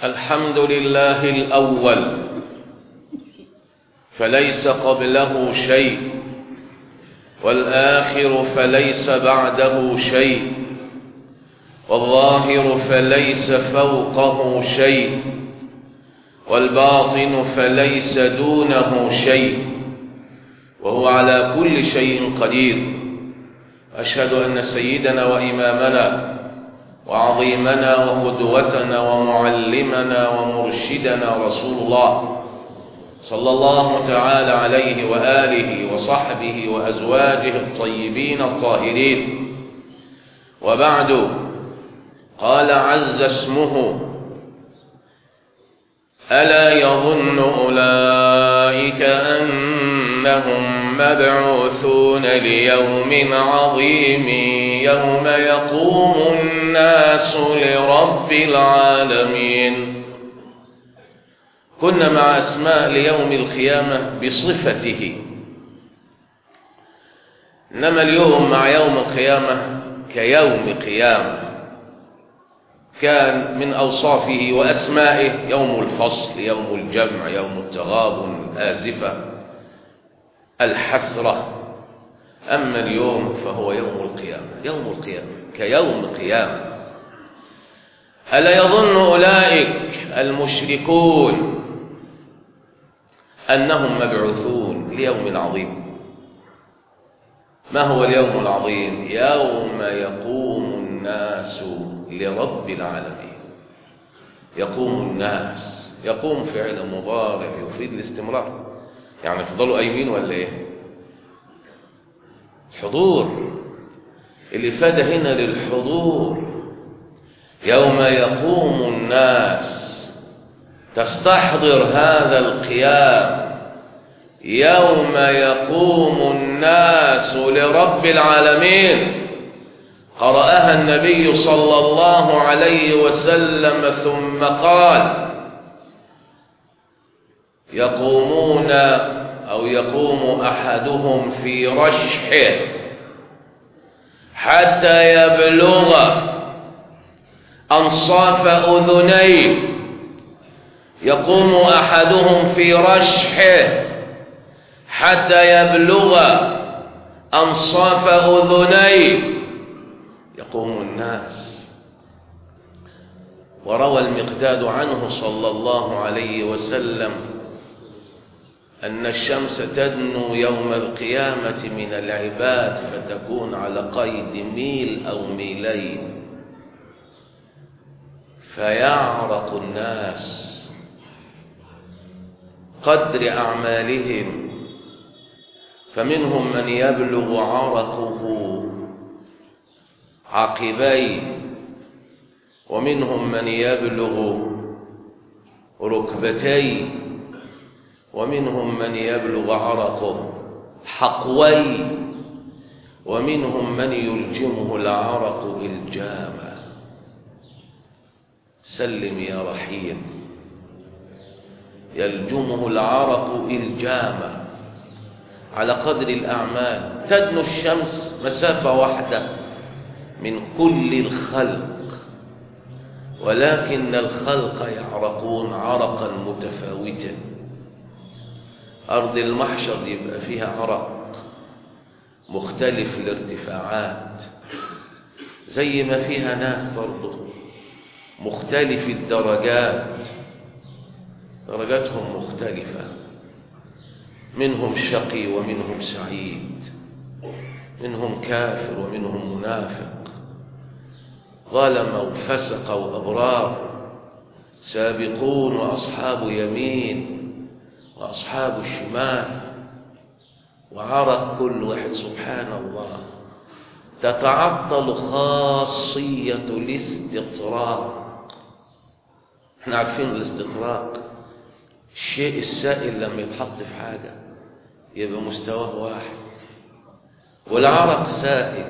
الحمد لله الأول فليس قبله شيء والآخر فليس بعده شيء والظاهر فليس فوقه شيء والباطن فليس دونه شيء وهو على كل شيء قدير أشهد أن سيدنا وإمامنا وعظيمنا وقدوتنا ومعلمنا ومرشدنا رسول الله صلى الله تعالى عليه وآله وصحبه وأزواجه الطيبين الطاهرين وبعد قال عز اسمه ألا يظن أولئك أنهم مبعوثون ليوم عظيم يوم يقوم الناس لرب العالمين كنا مع أسماء ليوم القيامة بصفته إنما اليوم مع يوم القيامة كيوم قيامة كان من أوصافه وأسمائه يوم الفصل يوم الجمع يوم التغابن الآزفة الحسرة أما اليوم فهو يوم القيامة يوم القيامة كيوم قيامة ألا يظن أولئك المشركون أنهم مبعوثون ليوم عظيم ما هو اليوم العظيم يوم يقوم الناس لرب العالمين يقوم الناس يقوم فعل مضارع يفيد الاستمرار يعني تفضلوا قايمين ولا ايه حضور الإفادة هنا للحضور يوم يقوم الناس تستحضر هذا القيام يوم يقوم الناس لرب العالمين قرأها النبي صلى الله عليه وسلم ثم قال يقومون أو يقوم أحدهم في رشحه حتى يبلغ أنصاف أذنيه يقوم أحدهم في رشحه حتى يبلغ أنصاف أذنيه يقوم الناس وروى المقداد عنه صلى الله عليه وسلم أن الشمس تدنو يوم القيامة من العباد فتكون على قيد ميل أو ميلين فيعرق الناس قدر أعمالهم فمنهم من يبلغ عرقه عقبيه ومنهم من يبلغ ركبتيه ومنهم من يبلغ عرقه حقويه ومنهم من يلجمه العرق إلجاما سلم يا رحيم يلجمه العرق إلجاما على قدر الأعمال تدنو الشمس مسافة واحدة من كل الخلق ولكن الخلق يعرقون عرقا متفاوتا أرض المحشر يبقى فيها عرق مختلف الارتفاعات زي ما فيها ناس برضه مختلف الدرجات درجاتهم مختلفة منهم شقي ومنهم سعيد منهم كافر ومنهم منافق ظلم وفسق وأبرار سابقون وأصحاب يمين وأصحاب الشمال وعرق كل واحد سبحان الله تتعطل خاصية الاستطراق احنا عارفين الاستطراق الشيء السائل لما يتحط في حاجة يبقى مستواه واحد والعرق سائل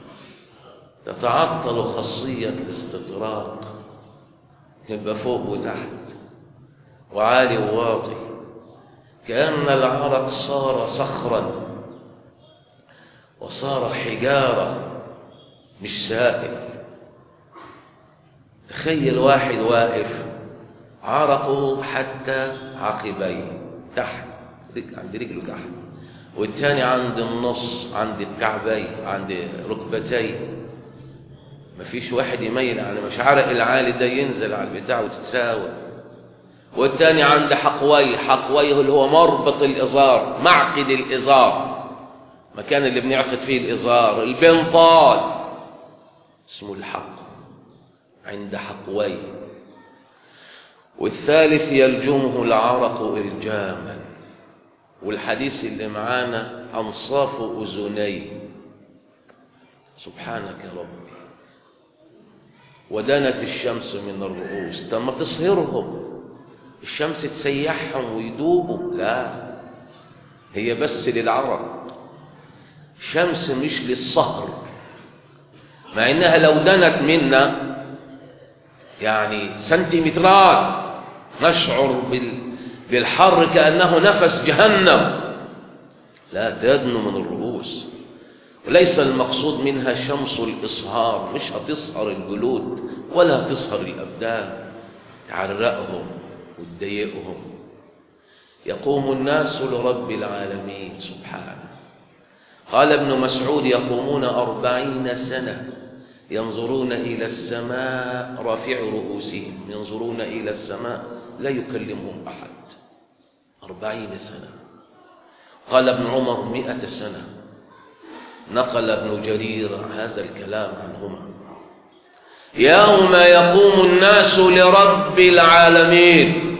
تتعطل خاصية الاستطراق يبقى فوق وتحت وعالي وواطي كأن العرق صار صخرا وصار حجارة مش سائل تخيل واحد واقف عرقه حتى عقبيه تحت عند رجله تحت والتاني عند النص عند الكعبين عند ركبتيه مفيش واحد يميل على مش عرق العالي ده ينزل على البتاع وتتساوى والتاني عند حقويه حقويه اللي هو مربط الإزار معقد الإزار مكان اللي بنعقد فيه الإزار البنطال اسمه الحق عند حقويه والثالث يلجمه العرق إلجاما والحديث اللي معانا أنصاف أذنيه سبحانك يا ربي ودنت الشمس من الرؤوس طب ما تصهرهم الشمس تسيحهم ويدوبوا لا هي بس للعرق شمس مش للصهر مع انها لو دنت منا يعني سنتيمترات نشعر بال بالحر كأنه نفس جهنم لا تدنو من الرؤوس وليس المقصود منها شمس الإصهار مش هتصهر الجلود ولا هتصهر الأبدان تعرقهم وتضايقهم يقوم الناس لرب العالمين سبحانه قال ابن مسعود يقومون أربعين سنة ينظرون إلى السماء رافع رؤوسهم ينظرون إلى السماء لا يكلمهم أحد أربعين سنة قال ابن عمر مئة سنة نقل ابن جرير هذا الكلام عنهما يوم يقوم الناس لرب العالمين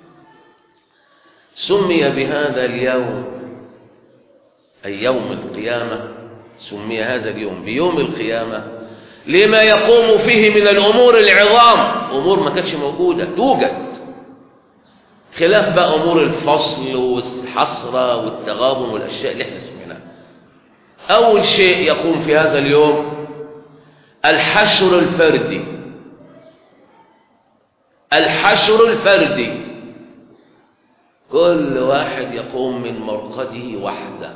سمي بهذا اليوم أي يوم القيامة سمي هذا اليوم بيوم القيامة لما يقوم فيه من الأمور العظام أمور ما كانتش موجودة توجد خلاف بقى أمور الفصل والحسرة والتغابن والأشياء اللي احنا سمعناها أول شيء يقوم في هذا اليوم الحشر الفردي الحشر الفردي كل واحد يقوم من مرقده وحده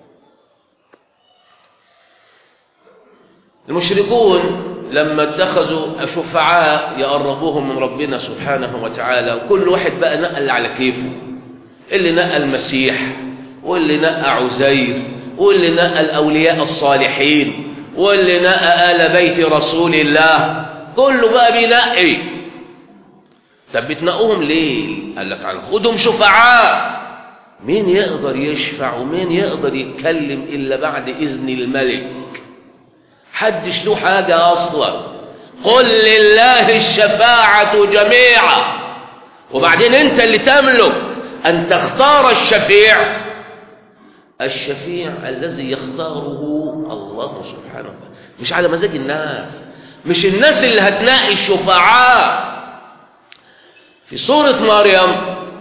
المشركون لما اتخذوا شفعاء يقربوهم من ربنا سبحانه وتعالى وكل واحد بقى نقل على كيفه اللي نقى المسيح واللي نقى عزير واللي نقى الأولياء الصالحين واللي نقى آل بيت رسول الله كله بقى بينقي طب بتنقوهم ليه قال لك عن خدهم شفعاء مين يقدر يشفع ومين يقدر يتكلم إلا بعد إذن الملك حدش له حاجة أصلا قل لله الشفاعة جميعا وبعدين انت اللي تملك أن تختار الشفيع الشفيع الذي يختاره الله سبحانه وتعالى مش على مزاج الناس مش الناس اللي هتنقي الشفعاء في سورة مريم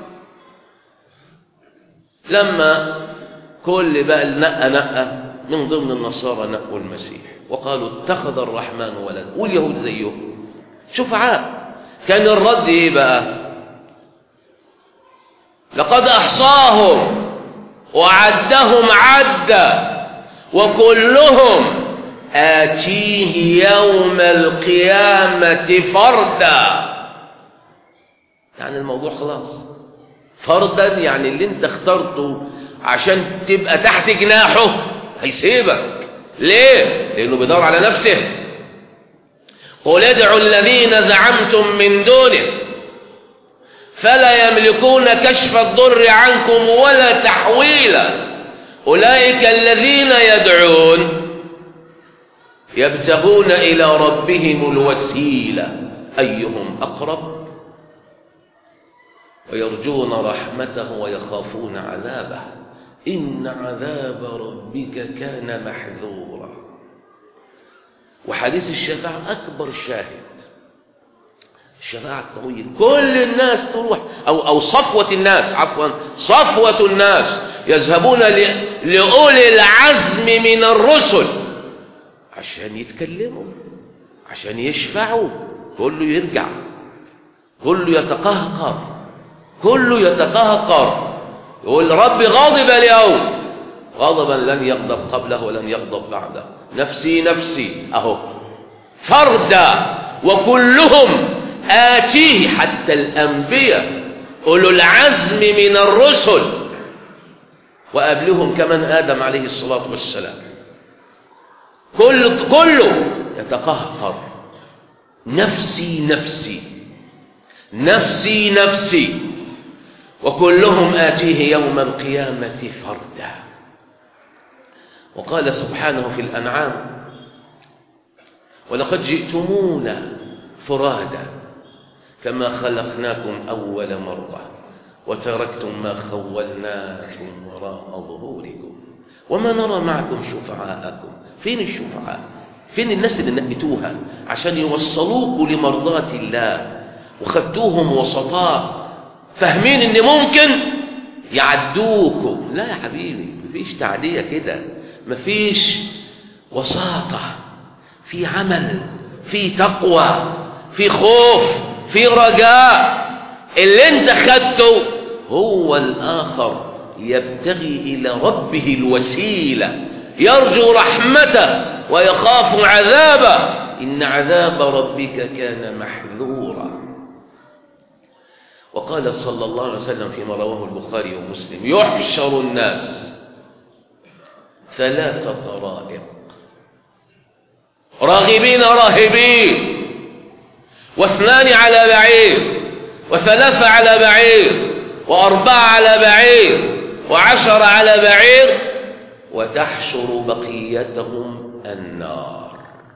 لما كل بقى نقى نقى من ضمن النصارى نقوا المسيح وقالوا اتخذ الرحمن ولد واليهود زيهم شفعاء كان الرد ايه بقى لقد احصاهم وعدهم عدا وكلهم آتيه يوم القيامة فردا يعني الموضوع خلاص فردا يعني اللي انت اخترته عشان تبقى تحت جناحه هيسيبك ليه لانه بيدور على نفسه قل ادعوا الذين زعمتم من دونه فلا يملكون كشف الضر عنكم ولا تحويلا أولئك الذين يدعون يبتغون إلى ربهم الوسيلة أيهم أقرب ويرجون رحمته ويخافون عذابه إن عذاب ربك كان محذورا وحديث الشفاعة أكبر شاهد الشفاعة الطويل كل الناس تروح أو, أو صفوة الناس عفوا صفوة الناس يذهبون لأولي العزم من الرسل عشان يتكلموا عشان يشفعوا كله يرجع كله يتقهقر كله يتقهقر يقول ربي غاضب اليوم غضبا لن يغضب قبله ولن يغضب بعده نفسي نفسي اهو فردا وكلهم آتيه حتى الأنبياء أولو العزم من الرسل وقبلهم كمان آدم عليه الصلاة والسلام كل كله يتقهقر نفسي نفسي نفسي نفسي وكلهم آتيه يوم القيامة فردا وقال سبحانه في الأنعام ولقد جئتمونا فرادا كما خلقناكم أول مرة وتركتم ما خولناكم وراء ظهوركم وما نرى معكم شفعاءكم فين الشفعاء فين الناس اللي نقيتوها عشان يوصلوكوا لمرضات الله وخدتوهم وسطاء فاهمين ان ممكن يعدوكوا لا يا حبيبي مفيش تعدية كده مفيش وساطة في عمل في تقوى في خوف في رجاء اللي انت خدته هو الآخر يبتغي إلى ربه الوسيلة يرجو رحمته ويخاف عذابه إن عذاب ربك كان محذورا وقال صلى الله عليه وسلم فيما رواه البخاري ومسلم يحشر الناس ثلاث طرائق راغبين راهبين واثنان على بعير وثلاثة على بعير وأربعة على بعير وعشر على بعير وتحشر بقيتهم النار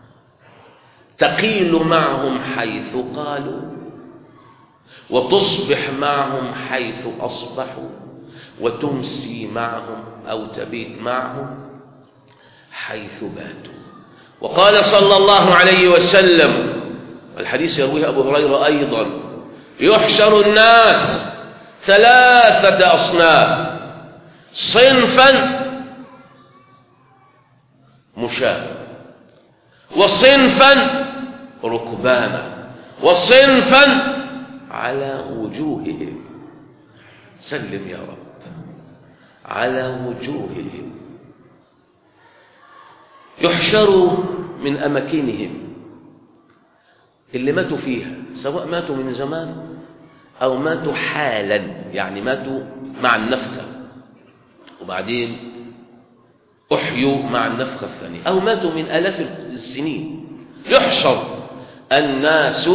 تقيل معهم حيث قالوا وتصبح معهم حيث أصبحوا وتمسي معهم أو تبيت معهم حيث باتوا وقال صلى الله عليه وسلم الحديث يرويه أبو هريرة أيضا يحشر الناس ثلاثة أصناف صنفا مشاة وصنفا ركبانا وصنفا على وجوههم سلم يا رب على وجوههم يحشروا من أماكنهم اللي ماتوا فيها سواء ماتوا من زمان أو ماتوا حالا يعني ماتوا مع النفخة وبعدين أحيوا مع النفخة الثانية أو ماتوا من آلاف السنين يحشر الناس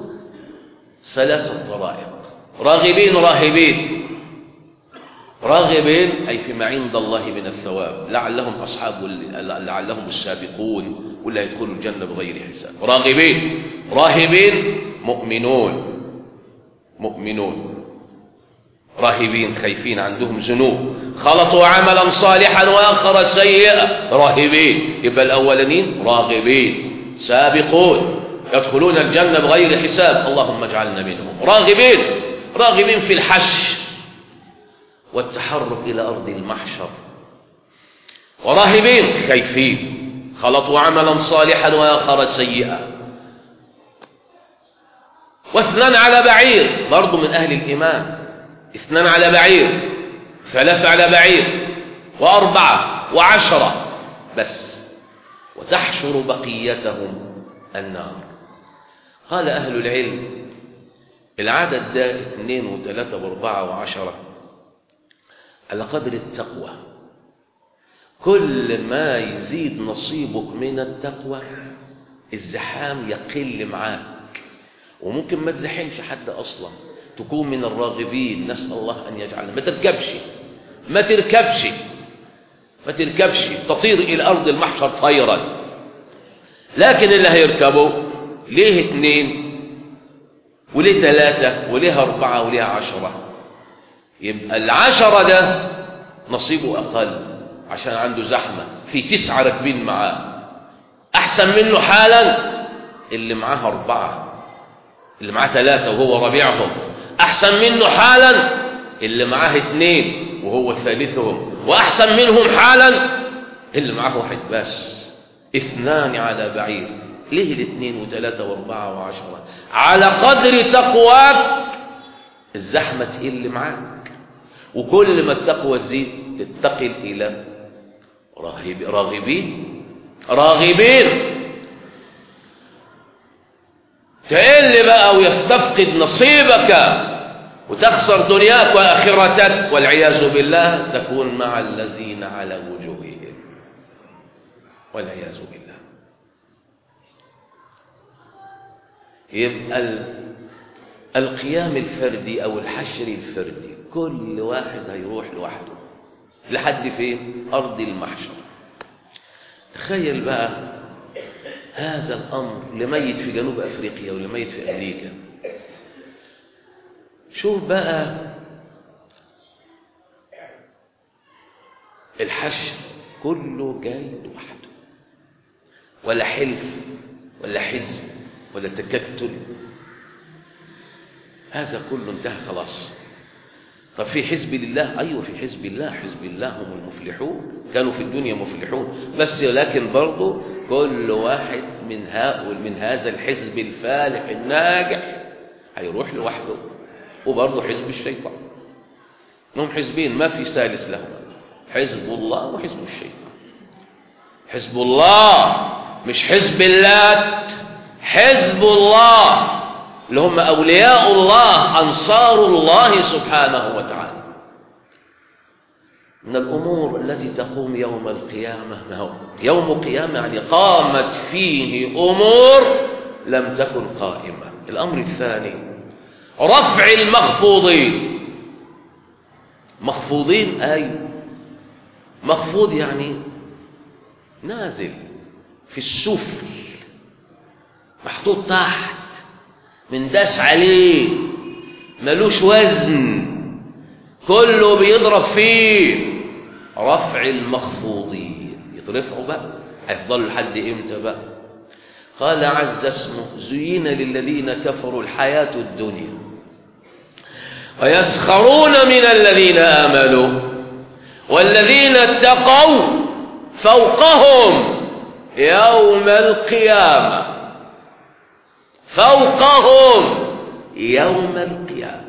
ثلاثة طرائق راغبين راهبين راغبين أي فيما عند الله من الثواب لعلهم أصحاب لعلهم السابقون ولا يدخلوا الجنة بغير حساب راغبين راهبين مؤمنون مؤمنون راهبين خايفين عندهم ذنوب خلطوا عملا صالحا واخر سيئا راهبين يبقى الاولانيين راغبين سابقون يدخلون الجنه بغير حساب اللهم اجعلنا منهم راغبين راغبين في الحش والتحرك الى ارض المحشر وراهبين خايفين خلطوا عملا صالحا واخر سيئا واثنان على بعير برضو من اهل الايمان اثنان على بعير ثلاثة على بعير وأربعة وعشرة بس وتحشر بقيتهم النار قال أهل العلم العدد ده اثنين وثلاثة واربعة وعشرة على قدر التقوى كل ما يزيد نصيبك من التقوى الزحام يقل معاك وممكن ما تزحمش حد أصلا تكون من الراغبين نسأل الله أن يجعلنا ما تركبش ما تركبش ما تركبش تطير إلى أرض المحشر طيرا لكن اللي هيركبوا ليه اثنين وليه ثلاثة وليه أربعة وليه عشرة يبقى العشرة ده نصيبه أقل عشان عنده زحمة في تسعة راكبين معاه أحسن منه حالا اللي معاه أربعة اللي معاه ثلاثة وهو ربيعهم أحسن منه حالا اللي معاه اثنين وهو ثالثهم وأحسن منهم حالا اللي معاه واحد بس اثنان على بعير ليه الاثنين وثلاثة واربعة وعشرة على قدر تقواك الزحمة تقل معاك وكل ما التقوى تزيد تتقل إلى راغب راغبين راغبين تقل بقى وتفقد نصيبك وتخسر دنياك وآخرتك والعياذ بالله تكون مع الذين على وجوههم والعياذ بالله يبقى القيام الفردي أو الحشر الفردي كل واحد هيروح لوحده لحد فين أرض المحشر تخيل بقى هذا الأمر لميت في جنوب أفريقيا ولميت في أمريكا شوف بقى الحشر كله جاي لوحده ولا حلف ولا حزب ولا تكتل هذا كله انتهى خلاص طب في حزب الله أيوة في حزب الله حزب الله هم المفلحون كانوا في الدنيا مفلحون بس لكن برضه كل واحد من هؤلاء من هذا الحزب الفالح الناجح هيروح لوحده وبرضه حزب الشيطان هم حزبين ما في ثالث لهم حزب الله وحزب الشيطان حزب الله مش حزب اللات حزب الله اللي هم أولياء الله أنصار الله سبحانه وتعالى من الأمور التي تقوم يوم القيامة ما هو يوم قيامة يعني قامت فيه أمور لم تكن قائمة الأمر الثاني رفع المخفوضين مخفوضين أي مخفوض يعني نازل في السفل محطوط تحت من داس عليه ملوش وزن كله بيضرب فيه رفع المخفوضين يترفعوا بقى هيفضلوا لحد امتى بقى قال عز اسمه زين للذين كفروا الحياة الدنيا ويسخرون من الذين آمنوا والذين اتقوا فوقهم يوم القيامة فوقهم يوم القيامة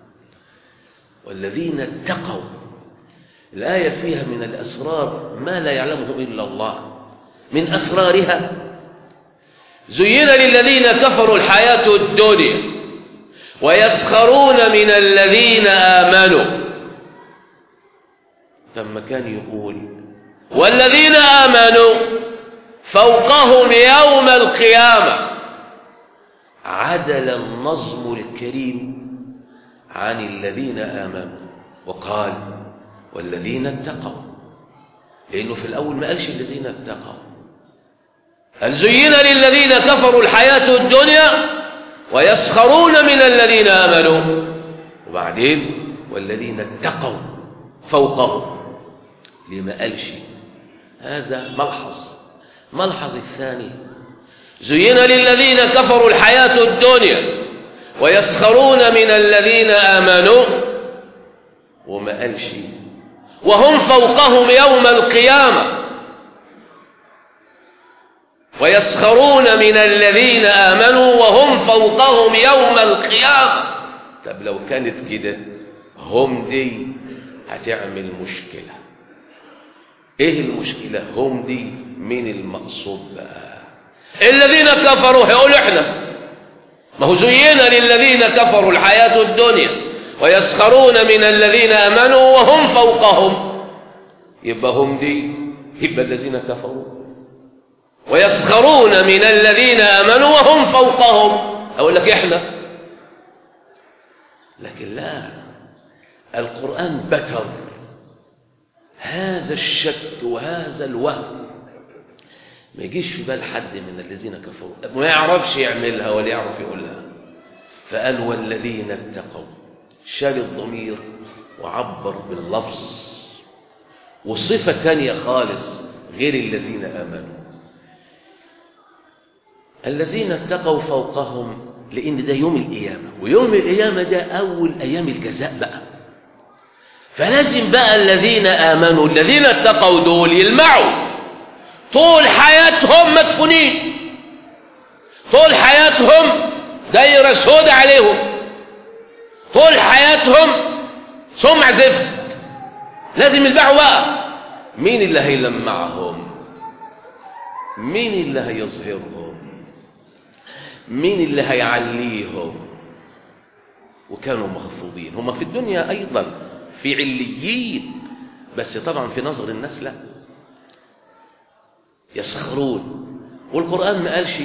والذين اتقوا الآية فيها من الأسرار ما لا يعلمه إلا الله من أسرارها زين للذين كفروا الحياة الدنيا ويسخرون من الذين آمنوا ثم كان يقول والذين آمنوا فوقهم يوم القيامة عدل النظم الكريم عن الذين آمنوا وقال والذين اتقوا لأنه في الأول ما قالش الذين اتقوا هل زين للذين كفروا الحياة الدنيا ويسخرون من الذين آمنوا وبعدين والذين اتقوا فوقهم لما قالش هذا ملحظ ملحظ الثاني زين للذين كفروا الحياة الدنيا ويسخرون من الذين آمنوا وما قالش وهم فوقهم يوم القيامة ويسخرون من الذين آمنوا وهم فوقهم يوم القيامة طب لو كانت كده هم دي هتعمل مشكلة ايه المشكلة هم دي من المقصود بقى الذين كفروا هيقولوا احنا ما هو زين للذين كفروا الحياة الدنيا ويسخرون من الذين امنوا وهم فوقهم يبقى هم دي يبقى الذين كفروا ويسخرون من الذين امنوا وهم فوقهم اقول لك احنا لكن لا القرآن بتر هذا الشك وهذا الوهم ما يجيش في بال حد من الذين كفروا ما يعرفش يعملها ولا يعرف يقولها فقال والذين اتقوا شال الضمير وعبر باللفظ وصفة ثانية خالص غير الذين آمنوا الذين اتقوا فوقهم لأن ده يوم القيامة ويوم القيامة ده أول أيام الجزاء بقى فلازم بقى الذين آمنوا الذين اتقوا دول يلمعوا طول حياتهم مدفونين طول حياتهم دايرة سودة عليهم طول حياتهم سمع زفت لازم يلمعوا بقى مين اللي هيلمعهم مين اللي هيظهرهم مين اللي هيعليهم وكانوا مخفوضين هم في الدنيا أيضا في عليين بس طبعا في نظر الناس لا يسخرون والقرآن ما قالش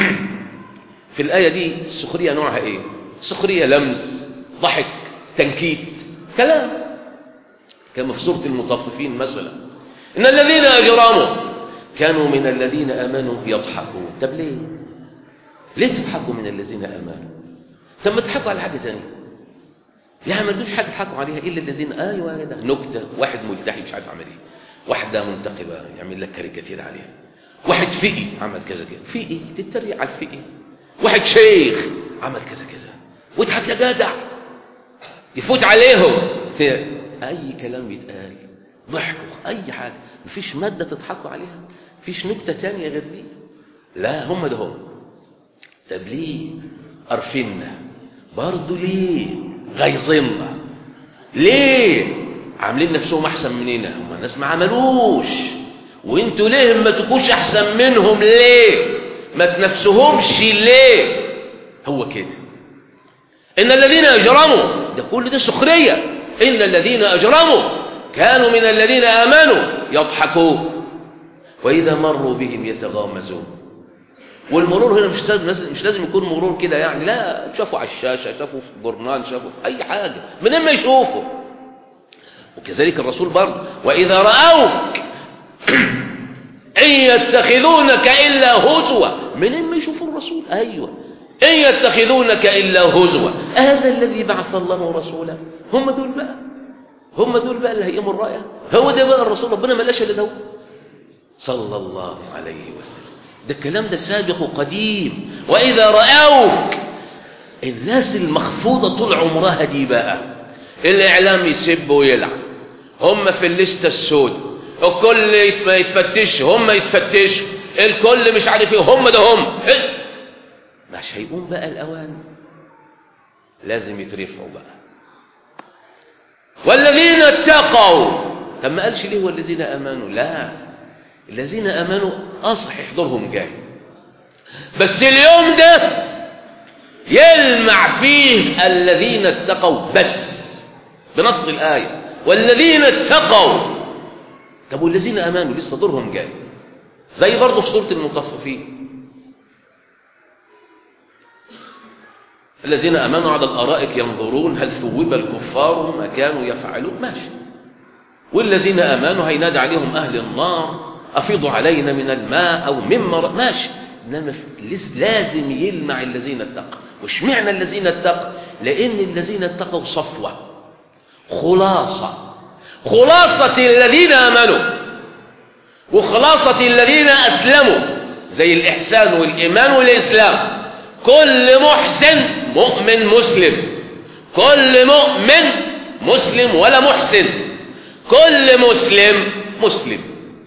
في الآية دي السخرية نوعها ايه سخرية لمز ضحك تنكيت كلام كما في سورة المطففين مثلا إن الذين أجرموا كانوا من الذين آمنوا يضحكون طب ليه ليه تضحكوا من الذين آمنوا طب ما تضحكوا على حاجة تانية يعني ما تدوش حاجة تضحكوا عليها إلا الذين أيوة ده نكتة واحد ملتحي مش عارف عمل إيه واحدة منتقبة يعمل لك كاريكاتير عليها واحد فقي عمل كذا كذا فقي تتريق على الفقي واحد شيخ عمل كذا كذا واضحك يا جدع يفوت عليهم اي كلام يتقال ضحكوا اي حاجه مفيش ماده تضحكوا عليها مفيش نكته تانية غير دي لا هم ده هم طب ليه قرفنا برضه ليه غيظنا ليه عاملين نفسهم احسن مننا هم الناس ما عملوش وانتوا ليه ما تكونش احسن منهم ليه ما تنفسهمش ليه هو كده ان الذين اجرموا ده كل ده سخريه ان الذين اجرموا كانوا من الذين امنوا يضحكون واذا مروا بهم يتغامزون والمرور هنا مش لازم مش لازم يكون مرور كده يعني لا شافوا على الشاشه شافوا في جورنال شافوا في اي حاجه من ما يشوفوا وكذلك الرسول برضه واذا راوك ان يتخذونك الا هزوا من ما يشوفوا الرسول ايوه ان يتخذونك الا هزوا هذا الذي بعث الله رسوله هم دول بقى هم دول بقى اللي هيقيموا الرايه هو ده بقى الرسول ربنا ما لاش الا ده صلى الله عليه وسلم ده الكلام ده سابق وقديم واذا راوك الناس المخفوضه طول عمرها دي بقى الاعلام يسب ويلعن هم في الليسته السوداء الكل يتفتش هم يتفتش الكل مش عارف ايه هم ده هم مش هيقوم بقى الاوان لازم يترفعوا بقى والذين اتقوا طب ما قالش ليه والذين امنوا لا الذين امنوا اصح حضورهم جاي بس اليوم ده يلمع فيه الذين اتقوا بس بنص الايه والذين اتقوا طب والذين امنوا لسه دورهم جاي زي برضه في سوره المطففين الذين امنوا على الارائك ينظرون هل ثوب الكفار ما كانوا يفعلون ماشي والذين امنوا هينادى عليهم اهل النار افيضوا علينا من الماء او مما ماشي انما لازم يلمع الذين اتقوا وش معنى الذين اتقوا لان الذين اتقوا صفوه خلاصه خلاصه الذين امنوا وخلاصه الذين اسلموا زي الاحسان والايمان والاسلام كل محسن مؤمن مسلم كل مؤمن مسلم ولا محسن كل مسلم مسلم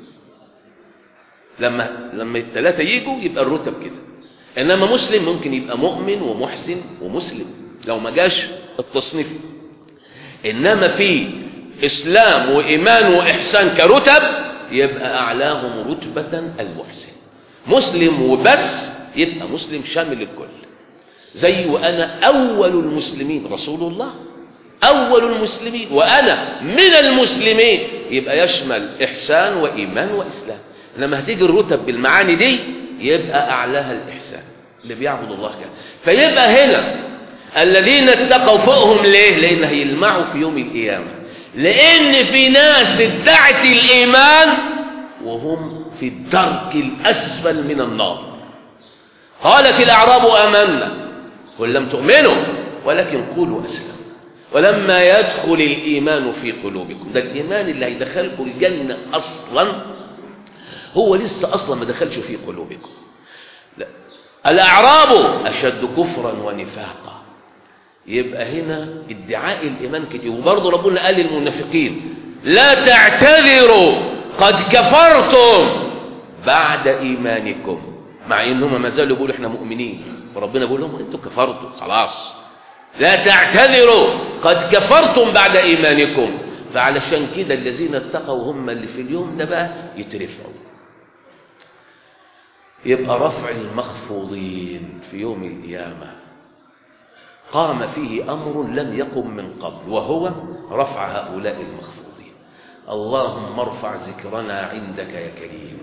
لما لما الثلاثه يجوا يبقى الرتب كده انما مسلم ممكن يبقى مؤمن ومحسن ومسلم لو ما جاش التصنيف انما في اسلام وايمان واحسان كرتب يبقى اعلاهم رتبه المحسن مسلم وبس يبقى مسلم شامل الكل زي وانا اول المسلمين رسول الله اول المسلمين وانا من المسلمين يبقى يشمل احسان وايمان واسلام لما هتيجي الرتب بالمعاني دي يبقى اعلاها الاحسان اللي بيعبد الله كده فيبقى هنا الذين اتقوا فوقهم ليه لان هيلمعوا في يوم القيامه لان في ناس ادعت الايمان وهم في الدرك الاسفل من النار قالت الاعراب امنا قل لم تؤمنوا ولكن قولوا اسلم ولما يدخل الايمان في قلوبكم ده الايمان اللي هيدخلكم الجنه اصلا هو لسه اصلا ما دخلش في قلوبكم لا الاعراب اشد كفرا ونفاقا يبقى هنا ادعاء الايمان كتير وبرضه ربنا قال للمنافقين لا تعتذروا قد كفرتم بعد ايمانكم مع انهم ما زالوا بيقولوا احنا مؤمنين وربنا بيقول لهم انتوا كفرتوا خلاص لا تعتذروا قد كفرتم بعد ايمانكم فعلشان كده الذين اتقوا هم اللي في اليوم ده بقى يترفعوا يبقى رفع المخفوضين في يوم القيامة قام فيه أمر لم يقم من قبل وهو رفع هؤلاء المخفوضين اللهم ارفع ذكرنا عندك يا كريم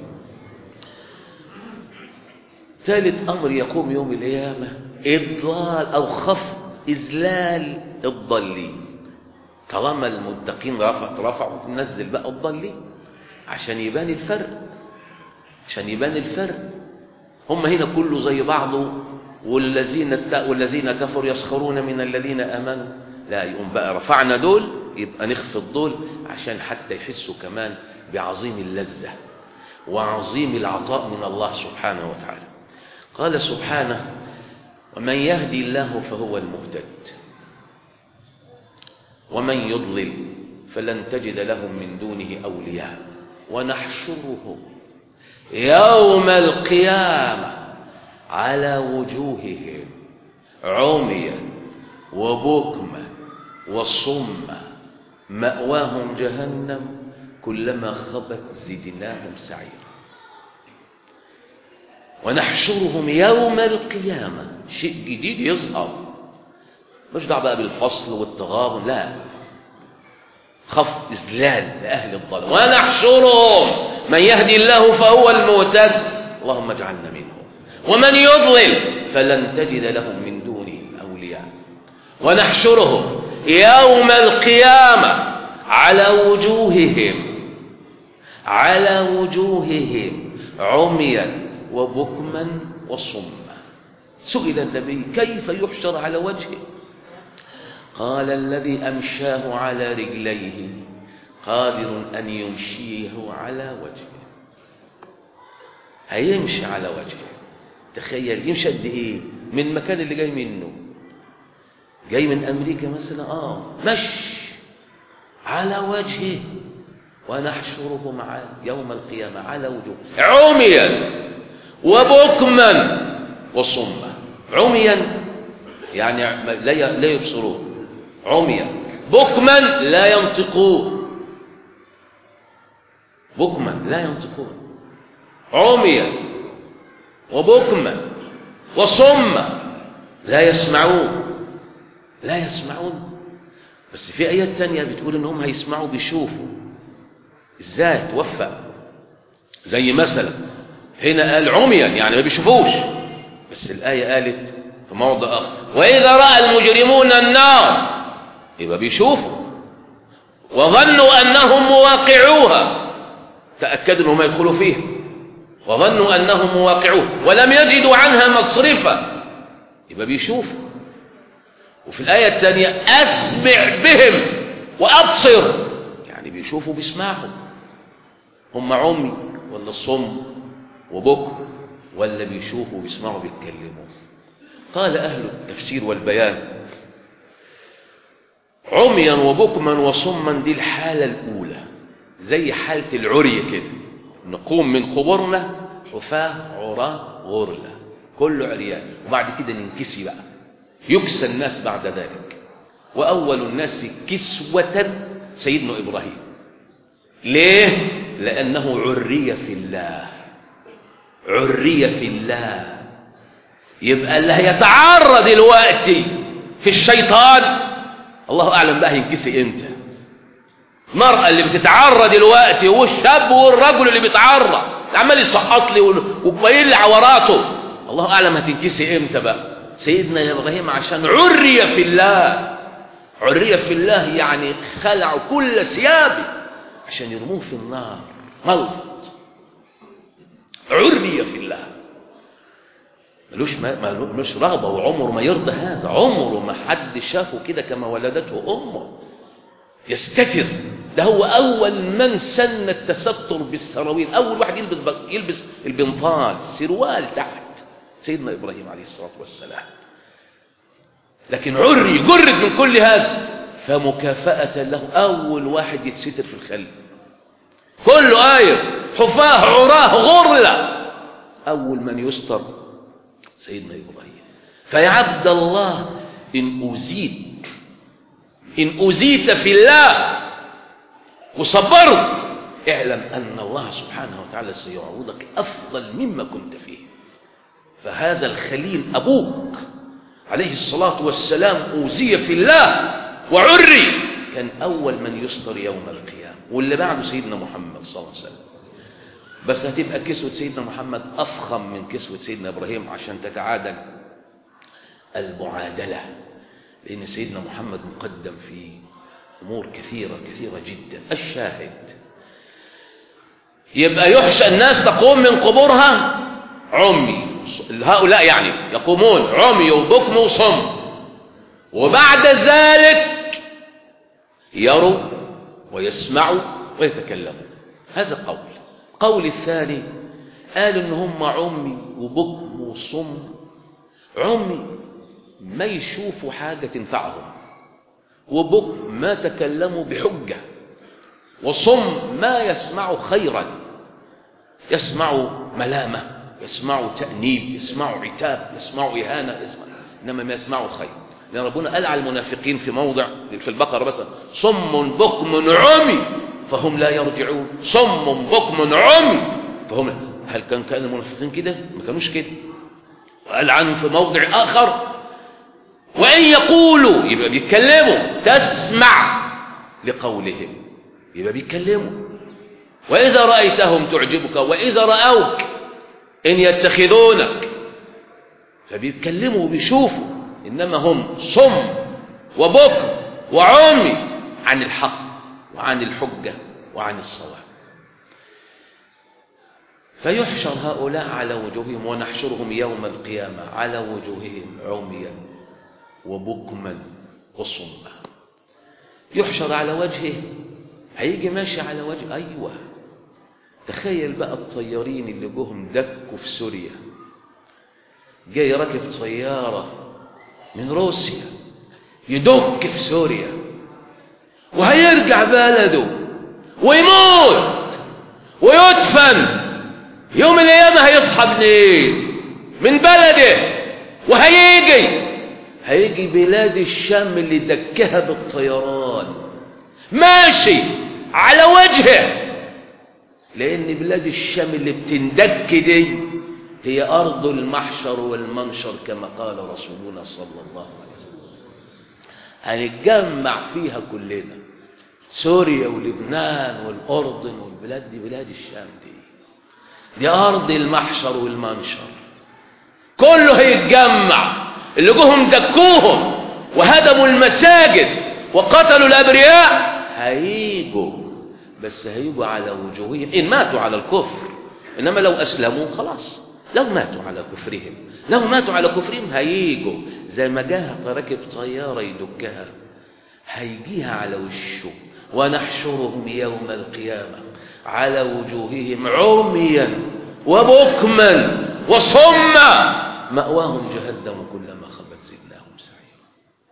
ثالث أمر يقوم يوم القيامة إضلال أو خفض إذلال الضالين طالما المتقين رفع رفعوا نزل بقى الضالين عشان يبان الفرق عشان يبان الفرق هم هنا كله زي بعضه والذين والذين كفروا يسخرون من الذين امنوا لا يقوم بقى رفعنا دول يبقى نخفض دول عشان حتى يحسوا كمان بعظيم اللذة وعظيم العطاء من الله سبحانه وتعالى قال سبحانه ومن يهدي الله فهو المهتد ومن يضلل فلن تجد لهم من دونه أولياء ونحشرهم يوم القيامة على وجوههم عميا وبكما وصما مأواهم جهنم كلما خبت زدناهم سعيرا ونحشرهم يوم القيامة شيء جديد يظهر مش دعوه بقى بالفصل والتغابن لا خف إذلال لأهل الضلال ونحشرهم من يهدي الله فهو المهتد اللهم اجعلنا منهم ومن يضلل فلن تجد لهم من دونه أولياء ونحشرهم يوم القيامة على وجوههم على وجوههم عميا وبكما وصما سئل النبي كيف يحشر على وجهه قال الذي أمشاه على رجليه قادر أن يمشيه على وجهه هيمشي على وجهه تخيل يمشي قد ايه من المكان اللي جاي منه جاي من امريكا مثلا اه مشي على وجهه ونحشره مع يوم القيامه على وجوه عميا وبكما وصما عميا يعني لا لا يبصرون عميا بكما لا ينطقون بكما لا ينطقون عميا وبكما وصما لا يسمعون لا يسمعون بس في آيات تانية بتقول إنهم هيسمعوا بيشوفوا إزاي توفق زي مثلا هنا قال عميا يعني ما بيشوفوش بس الآية قالت في موضع آخر وإذا رأى المجرمون النار يبقى بيشوفوا وظنوا أنهم مواقعوها تأكدوا أنهم يدخلوا فيها وظنوا أنهم مواقعوها ولم يجدوا عنها مصرفا يبقى بيشوفوا وفي الآية الثانية أسمع بهم وأبصر يعني بيشوفوا بيسمعوا هم عمي ولا الصم وبكر ولا بيشوفوا بيسمعوا بيتكلموا قال أهل التفسير والبيان عميا وبكما وصما دي الحالة الأولى زي حالة العري كده نقوم من قبورنا حفاة عراة غرلة كله عريان وبعد كده ننكسي بقى يكسى الناس بعد ذلك وأول الناس كسوة سيدنا إبراهيم ليه؟ لأنه عري في الله عري في الله يبقى اللي هيتعرض دلوقتي في الشيطان الله أعلم بقى هينكسي امتى المرأة اللي بتتعرض دلوقتي والشاب والرجل اللي بيتعرض عمال يسقط لي وبين لي عوراته الله أعلم هتنكسي امتى بقى سيدنا إبراهيم عشان عري في الله عري في الله يعني خلعوا كل ثيابه عشان يرموه في النار ملط عري في الله ملوش ملوش رغبة وعمره ما يرضى هذا عمره ما حد شافه كده كما ولدته أمه يستتر ده هو أول من سن التستر بالسراويل أول واحد يلبس يلبس البنطال سروال تحت سيدنا إبراهيم عليه الصلاة والسلام لكن عري جرد من كل هذا فمكافأة له أول واحد يتستر في الخلق كله آية حفاه عراه غرلة أول من يستر سيدنا إبراهيم فيا عبد الله إن أزيت إن أزيت في الله وصبرت اعلم أن الله سبحانه وتعالى سيعوضك أفضل مما كنت فيه فهذا الخليل أبوك عليه الصلاة والسلام أوزي في الله وعري كان أول من يستر يوم القيامة واللي بعده سيدنا محمد صلى الله عليه وسلم بس هتبقى كسوة سيدنا محمد أفخم من كسوة سيدنا إبراهيم عشان تتعادل المعادلة لأن سيدنا محمد مقدم في أمور كثيرة كثيرة جدا الشاهد يبقى يحشى الناس تقوم من قبورها عمي هؤلاء يعني يقومون عمي وبكم وصم وبعد ذلك يروا ويسمعوا ويتكلموا هذا قول قول الثاني قال ان هم عمي وبكم وصم عمي ما يشوفوا حاجة تنفعهم وبكم ما تكلموا بحجة وصم ما يسمعوا خيرا يسمعوا ملامة يسمعوا تأنيب يسمعوا عتاب يسمعوا إهانة يسمع إنما ما يسمعوا خير لأن ربنا قال على المنافقين في موضع في البقرة بس صم بكم عمي فهم لا يرجعون صم بكم عمي فهم هل كان كان المنافقين كده ما كانوش كده وقال عنهم في موضع آخر وإن يقولوا يبقى بيتكلموا تسمع لقولهم يبقى بيتكلموا وإذا رأيتهم تعجبك وإذا رأوك إن يتخذونك فبيتكلموا وبيشوفوا إنما هم صم وبكم وعمي عن الحق وعن الحجة وعن الصواب فيحشر هؤلاء على وجوههم ونحشرهم يوم القيامة على وجوههم عميا وبكما وصما يحشر على وجهه هيجي ماشي على وجه أيوة تخيل بقى الطيارين اللي جوهم دكوا في سوريا جاي راكب طيارة من روسيا يدك في سوريا وهيرجع بلده ويموت ويدفن يوم الأيام هيصحى منين من بلده وهيجي هيجي بلاد الشام اللي دكها بالطيران ماشي على وجهه لأن بلاد الشام اللي بتندك دي هي أرض المحشر والمنشر كما قال رسولنا صلى الله عليه وسلم هنتجمع فيها كلنا سوريا ولبنان والأردن والبلاد دي بلاد الشام دي دي أرض المحشر والمنشر كله هيتجمع اللي جوهم دكوهم وهدموا المساجد وقتلوا الأبرياء هيجوا بس هيجوا على وجوههم إن ماتوا على الكفر إنما لو أسلموا خلاص لو ماتوا على كفرهم لو ماتوا على كفرهم هيجوا زي ما جاها راكب طيارة يدكها هيجيها على وشه ونحشرهم يوم القيامة على وجوههم عميا وبكما وصما مأواهم جهنم كلما خبت زدناهم سعيرا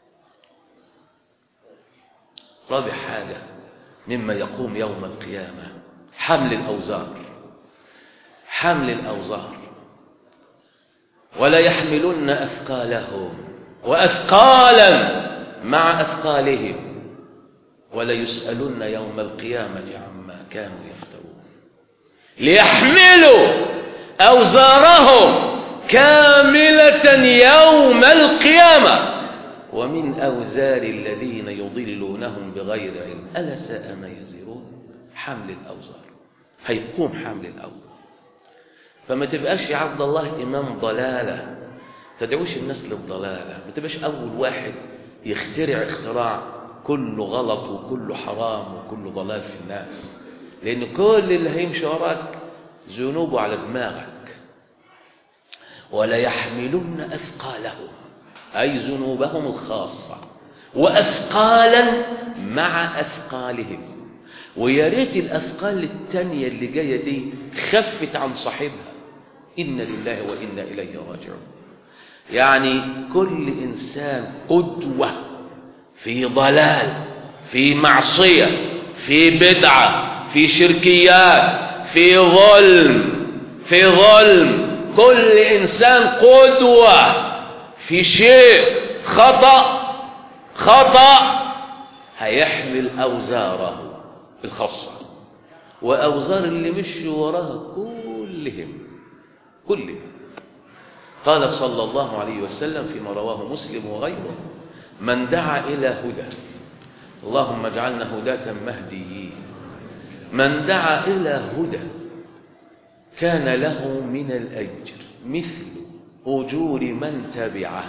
رابع حاجة مما يقوم يوم القيامة حمل الأوزار حمل الأوزار ولا يحملن أثقالهم وأثقالا مع أثقالهم ولا يسألن يوم القيامة عما كانوا يفترون ليحملوا أوزارهم كاملة يوم القيامة ومن أوزار الذين يضلونهم بغير علم ألا ساء ما يزرون حمل الأوزار هيقوم حمل الأوزار فما تبقاش يا عبد الله إمام ضلالة تدعوش الناس للضلالة ما تبقاش أول واحد يخترع اختراع كله غلط وكله حرام وكله ضلال في الناس لأن كل اللي هيمشي وراك ذنوبه على دماغك ولا يحملن أثقالهم أي ذنوبهم الخاصة وأثقالا مع أثقالهم ويا ريت الأثقال التانية اللي جاية دي خفت عن صاحبها إن لله وإنا إليه راجعون يعني كل إنسان قدوة في ضلال في معصية في بدعة في شركيات في ظلم في ظلم كل إنسان قدوة في شيء خطأ خطأ هيحمل أوزاره الخاصة وأوزار اللي مشوا وراها كلهم كلهم قال صلى الله عليه وسلم فيما رواه مسلم وغيره من دعا إلى هدى اللهم اجعلنا هداة مهديين من دعا إلى هدى كان له من الأجر مثل أجور من تبعه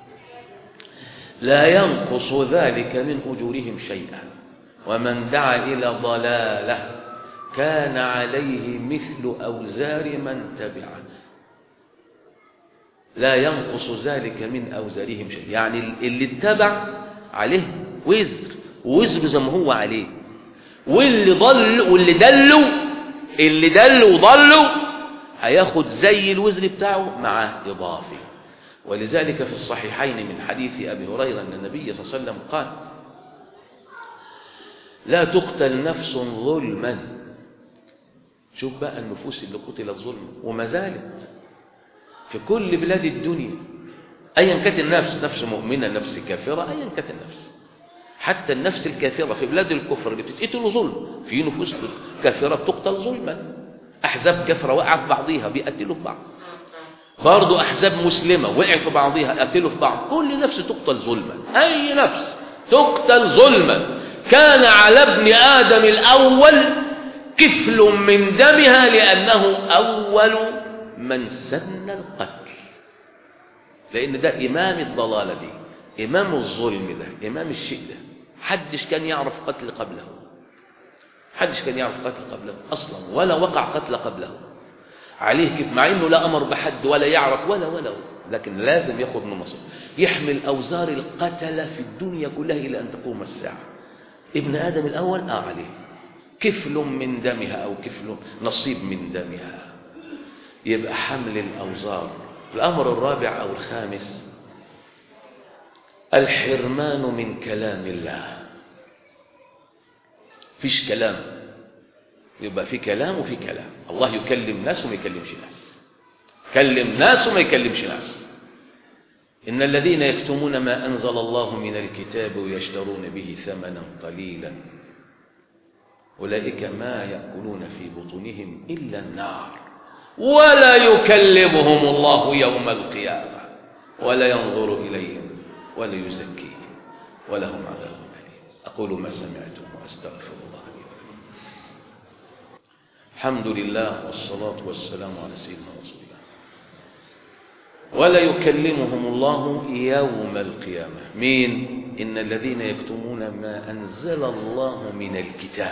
لا ينقص ذلك من أجورهم شيئا ومن دعا إلى ضلاله كان عليه مثل أوزار من تبعه لا ينقص ذلك من أوزارهم شيء يعني اللي اتبع عليه وزر وزر زي ما هو عليه واللي ضل واللي دلوا اللي دلوا وضلوا هياخد زي الوزر بتاعه مع إضافي ولذلك في الصحيحين من حديث أبي هريرة أن النبي صلى الله عليه وسلم قال لا تقتل نفس ظلما شوف بقى النفوس اللي قتلت ظلما وما زالت في كل بلاد الدنيا ايا كانت النفس نفس مؤمنه نفس كافره ايا كانت النفس حتى النفس الكافره في بلاد الكفر اللي بتتقتل ظلم في نفوس كافره بتقتل ظلما احزاب كافره واقعه في بعضيها بيقتلوا في بعض برضه احزاب مسلمه وقعت في بعضيها قتلوا في بعض كل نفس تقتل ظلما اي نفس تقتل ظلما كان على ابن ادم الاول كفل من دمها لانه اول من سن القتل لان ده امام الضلاله دي امام الظلم ده امام الشيء ده حدش كان يعرف قتل قبله حدش كان يعرف قتل قبله اصلا ولا وقع قتل قبله عليه كيف مع انه لا امر بحد ولا يعرف ولا ولا لكن لازم ياخذ من مصر يحمل اوزار القتله في الدنيا كلها الى ان تقوم الساعه ابن ادم الاول اه عليه كفل من دمها او كفل نصيب من دمها يبقى حمل الأوزار الأمر الرابع أو الخامس الحرمان من كلام الله فيش كلام يبقى في كلام وفي كلام الله يكلم ناس وما يكلمش ناس كلم ناس وما يكلمش ناس إن الذين يكتمون ما أنزل الله من الكتاب ويشترون به ثمنا قليلا أولئك ما يأكلون في بطونهم إلا النار ولا يكلمهم الله يوم القيامة ولا ينظر إليهم ولا يزكيهم ولهم عذاب أليم أقول ما سمعتم وأستغفر الله لي ولكم الحمد لله والصلاة والسلام على سيدنا رسول الله ولا يكلمهم الله يوم القيامة مين إن الذين يكتمون ما أنزل الله من الكتاب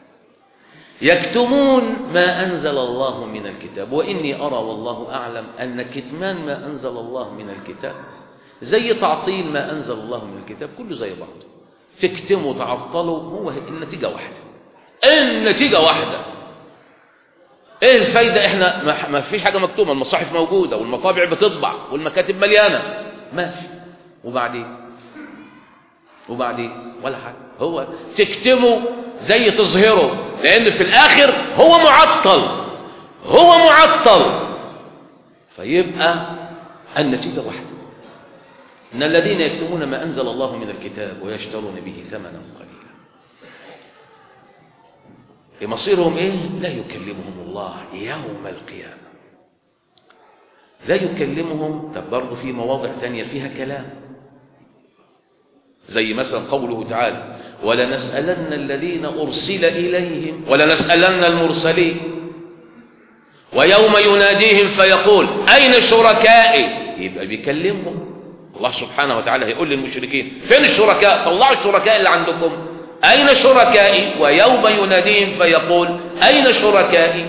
يكتمون ما أنزل الله من الكتاب وإني أرى والله أعلم أن كتمان ما أنزل الله من الكتاب زي تعطيل ما أنزل الله من الكتاب كله زي بعضه تكتموا تعطلوا هو النتيجة واحدة النتيجة واحدة ايه الفايدة احنا ما فيش حاجة مكتوبة المصاحف موجودة والمطابع بتطبع والمكاتب مليانة ما في وبعدين وبعدين ولا حاجة هو تكتمه زي تظهره لأن في الآخر هو معطل هو معطل فيبقى النتيجة واحدة إن الذين يكتمون ما أنزل الله من الكتاب ويشترون به ثمنا قليلا مصيرهم إيه؟ لا يكلمهم الله يوم القيامة لا يكلمهم طب برضه في مواضع تانية فيها كلام زي مثلا قوله تعالى ولنسألن الذين أرسل إليهم ولنسألن المرسلين ويوم يناديهم فيقول أين شركائي يبقى بيكلمهم الله سبحانه وتعالى هيقول للمشركين فين الشركاء طلعوا الشركاء اللي عندكم أين شركائي ويوم يناديهم فيقول أين شركائي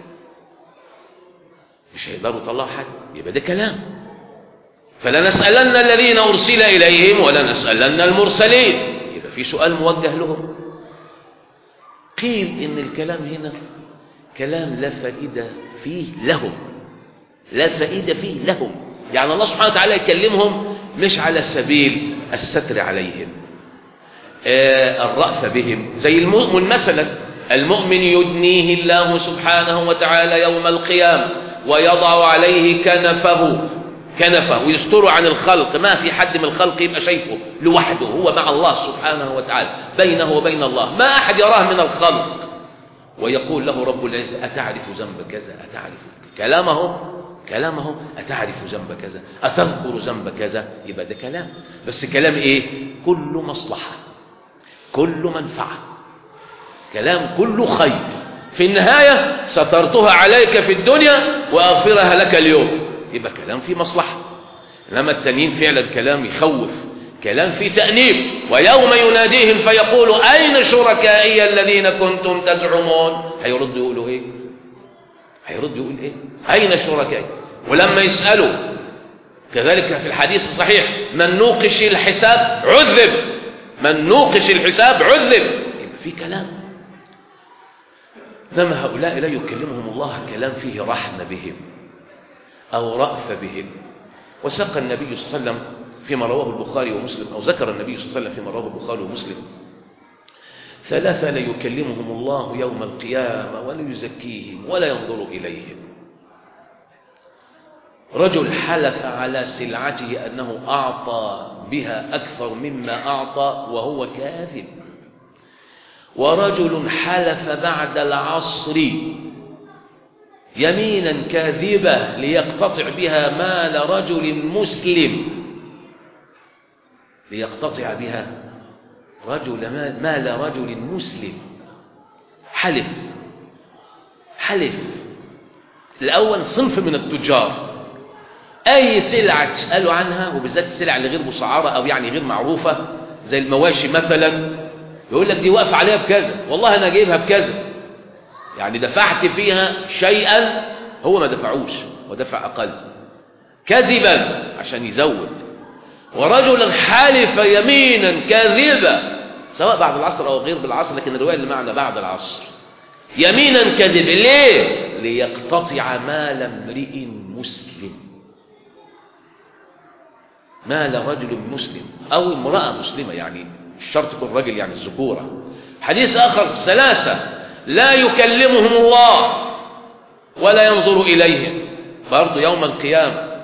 مش هيقدروا يطلعوا حد يبقى ده كلام فلنسألن الذين أرسل إليهم ولنسألن المرسلين يبقى في سؤال موجه لهم قيل إن الكلام هنا كلام لا فائدة فيه لهم لا فائدة فيه لهم يعني الله سبحانه وتعالى يكلمهم مش على سبيل الستر عليهم آه الرأفة بهم زي المؤمن مثلا المؤمن يدنيه الله سبحانه وتعالى يوم القيامة ويضع عليه كنفه كنفه ويستره عن الخلق ما في حد من الخلق يبقى شايفه لوحده هو مع الله سبحانه وتعالى بينه وبين الله ما أحد يراه من الخلق ويقول له رب العزة أتعرف ذنب كذا أتعرف كلامه كلامه أتعرف ذنب كذا أتذكر ذنب كذا يبقى ده كلام بس كلام إيه كل مصلحة كل منفعة كلام كله خير في النهاية سترتها عليك في الدنيا وأغفرها لك اليوم يبقى كلام فيه مصلحة إنما التانيين فعلا كلام يخوف كلام فيه تأنيب ويوم يناديهم فيقول أين شركائي الذين كنتم تزعمون هيرد يقولوا إيه هيرد يقول إيه أين شركائي ولما يسألوا كذلك في الحديث الصحيح من نوقش الحساب عذب من نوقش الحساب عذب يبقى في كلام إنما هؤلاء لا يكلمهم الله كلام فيه رحمة بهم أو رأف بهم وسق النبي صلى الله عليه وسلم فيما رواه البخاري ومسلم أو ذكر النبي صلى الله عليه وسلم فيما رواه البخاري ومسلم ثلاثة لا يكلمهم الله يوم القيامة ولا يزكيهم ولا ينظر إليهم رجل حلف على سلعته أنه أعطى بها أكثر مما أعطى وهو كاذب ورجل حلف بعد العصر يمينا كاذبة ليقتطع بها مال رجل مسلم ليقتطع بها رجل مال رجل مسلم حلف حلف الأول صنف من التجار أي سلعة تسألوا عنها وبالذات السلع اللي غير مسعرة أو يعني غير معروفة زي المواشي مثلا يقول لك دي واقفة عليها بكذا والله أنا جايبها بكذا يعني دفعت فيها شيئا هو ما دفعوش ودفع أقل كذبا عشان يزود ورجلا حالف يمينا كاذبا سواء بعد العصر أو غير بالعصر لكن الرواية اللي معنا بعد العصر يمينا كذبا ليه ليقتطع مال امرئ مسلم مال رجل مسلم أو امرأة مسلمة يعني الشرط يكون رجل يعني الذكورة حديث آخر ثلاثة لا يكلمهم الله ولا ينظر إليهم برضو يوم القيامة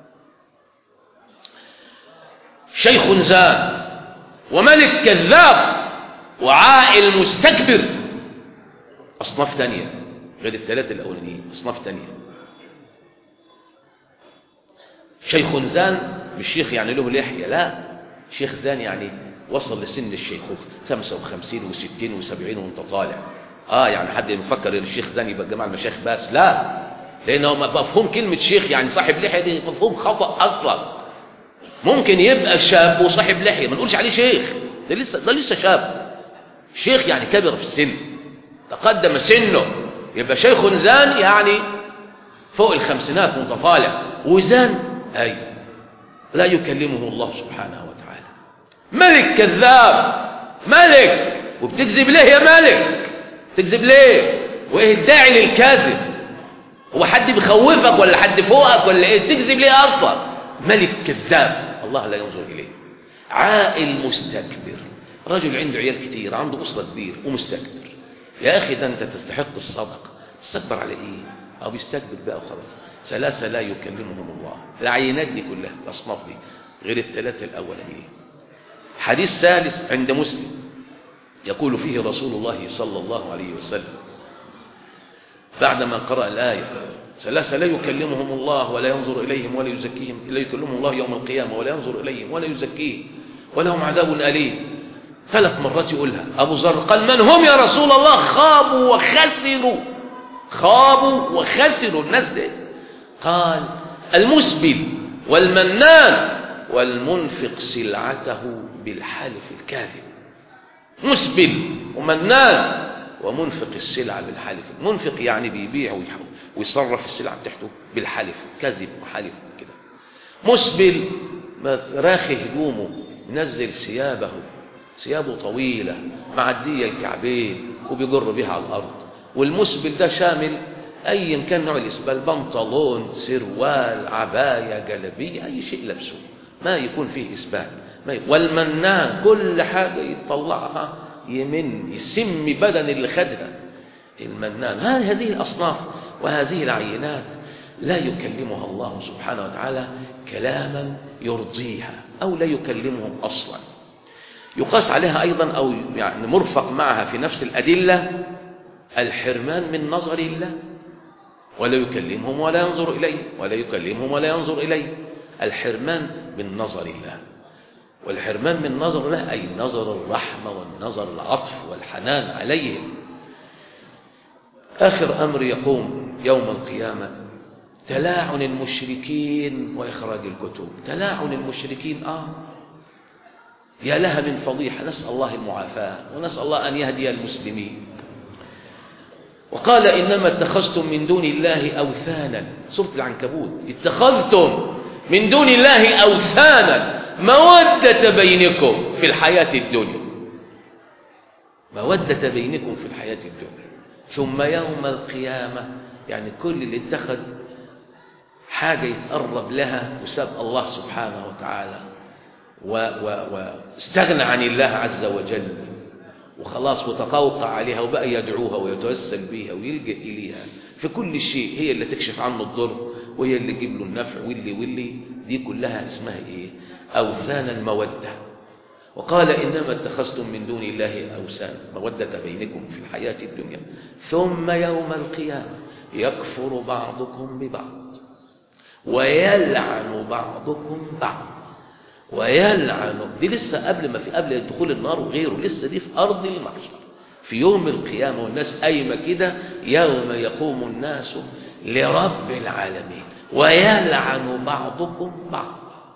شيخ زان وملك كذاب وعائل مستكبر أصناف تانية غير الثلاثة الأولانيين أصناف تانية شيخ زان مش شيخ يعني له لحية لا شيخ زان يعني وصل لسن الشيخوخة 55 و60 و70 وانت طالع اه يعني حد يفكر ان الشيخ زان يبقى جماعة المشايخ بس لا لانه مفهوم كلمة شيخ يعني صاحب لحية دي مفهوم خطأ اصلا ممكن يبقى شاب وصاحب لحية ما نقولش عليه شيخ ده لسه ده لسه شاب شيخ يعني كبر في السن تقدم سنه يبقى شيخ زان يعني فوق الخمسينات متطالع وزان اي لا يكلمه الله سبحانه وتعالى ملك كذاب ملك وبتكذب ليه يا ملك تكذب ليه وايه الداعي للكذب هو حد بيخوفك ولا حد فوقك ولا ايه تكذب ليه اصلا ملك كذاب الله لا ينظر اليه عائل مستكبر رجل عنده عيال كتير عنده اسره كبير ومستكبر يا اخي ده انت تستحق الصدقه تستكبر على ايه او بيستكبر بقى وخلاص ثلاثه لا يكلمهم الله العينات دي كلها الاصناف دي غير الثلاثه الاولانيين حديث ثالث عند مسلم يقول فيه رسول الله صلى الله عليه وسلم بعدما قرأ الآية ثلاثة لا يكلمهم الله ولا ينظر إليهم ولا يزكيهم لا يكلمهم الله يوم القيامة ولا ينظر إليهم ولا يزكيهم ولهم عذاب أليم ثلاث مرات يقولها أبو ذر قال من هم يا رسول الله خابوا وخسروا خابوا وخسروا الناس دي قال المسبل والمنان والمنفق سلعته بالحلف الكاذب مسبل ومنان ومنفق السلعة بالحلف المنفق يعني بيبيع ويصرف السلعة بتاعته بالحلف كذب وحلف كده مسبل راخي هدومه منزل ثيابه ثيابه طويلة معدية الكعبين وبيجر بها على الأرض والمسبل ده شامل أي كان نوع الإسبال بنطلون سروال عباية جلبية أي شيء لبسه ما يكون فيه إسبال ما يكون. والمنان كل حاجة يطلعها يمن يسم بدن اللي خدها المنان هذه الأصناف وهذه العينات لا يكلمها الله سبحانه وتعالى كلاما يرضيها أو لا يكلمهم أصلا يقاس عليها أيضا أو يعني مرفق معها في نفس الأدلة الحرمان من نظر الله ولا يكلمهم ولا ينظر إليه ولا يكلمهم ولا ينظر إليه الحرمان من نظر الله والحرمان من نظر الله أي نظر الرحمة والنظر العطف والحنان عليهم آخر أمر يقوم يوم القيامة تلاعن المشركين وإخراج الكتب تلاعن المشركين آه يا لها من فضيحة نسأل الله المعافاة ونسأل الله أن يهدي المسلمين وقال إنما اتخذتم من دون الله أوثانا سورة العنكبوت اتخذتم من دون الله أوثانا مودة بينكم في الحياة الدنيا مودة بينكم في الحياة الدنيا ثم يوم القيامة يعني كل اللي اتخذ حاجة يتقرب لها وساب الله سبحانه وتعالى واستغنى عن الله عز وجل وخلاص وتقوقع عليها وبقى يدعوها ويتوسل بيها ويلجأ إليها في كل شيء هي اللي تكشف عنه الضر وهي اللي تجيب له النفع واللي واللي دي كلها اسمها ايه أوثان المودة وقال إنما اتخذتم من دون الله أوثان مودة بينكم في الحياة الدنيا ثم يوم القيامة يكفر بعضكم ببعض ويلعن بعضكم بعض ويلعن دي لسه قبل ما في قبل دخول النار وغيره لسه دي في أرض المحشر في يوم القيامة والناس قايمة كده يوم يقوم الناس لرب العالمين ويلعن بعضكم بعض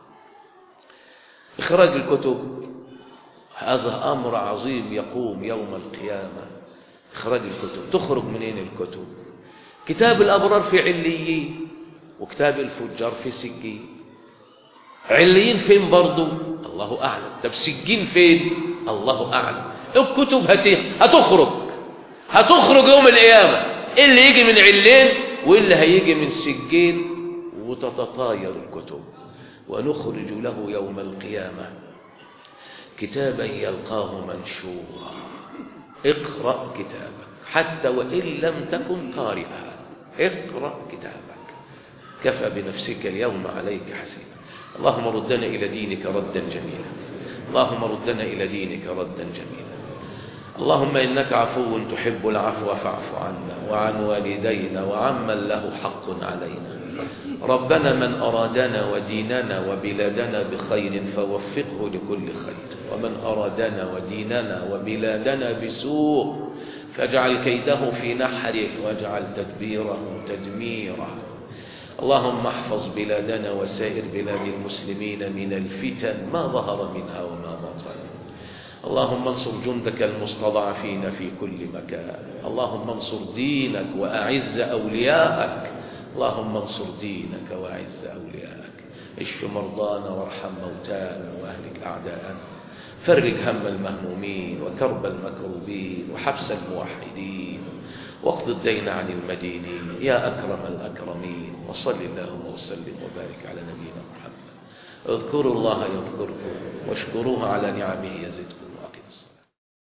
إخراج الكتب هذا أمر عظيم يقوم يوم القيامة إخراج الكتب تخرج منين الكتب كتاب الأبرار في عليين وكتاب الفجار في سجين عليين فين برضو الله أعلم طب سجين فين الله أعلم الكتب هتخرج هتخرج يوم القيامة اللي يجي من علين واللي هيجي من سجين وتتطاير الكتب ونخرج له يوم القيامة كتابا يلقاه منشورا اقرأ كتابك حتى وإن لم تكن قارئا اقرأ كتابك كفى بنفسك اليوم عليك حسيبا اللهم ردنا إلى دينك ردا جميلا اللهم ردنا إلى دينك ردا جميلا اللهم إنك عفو تحب العفو فاعف عنا وعن والدينا وعمن له حق علينا ربنا من أرادنا وديننا وبلادنا بخير فوفقه لكل خير ومن أرادنا وديننا وبلادنا بسوء فاجعل كيده في نحره واجعل تدبيره تدميره اللهم احفظ بلادنا وسائر بلاد المسلمين من الفتن ما ظهر منها وما بطن اللهم انصر جندك المستضعفين في كل مكان اللهم انصر دينك وأعز أولياءك اللهم انصر دينك وأعز أولياءك اشف مرضانا وارحم موتانا وأهلك أعداءنا فرج هم المهمومين وكرب المكروبين وحبس الموحدين واقض الدين عن المدينين يا أكرم الأكرمين وصل اللهم وسلم وبارك على نبينا محمد اذكروا الله يذكركم واشكروه على نعمه يزدكم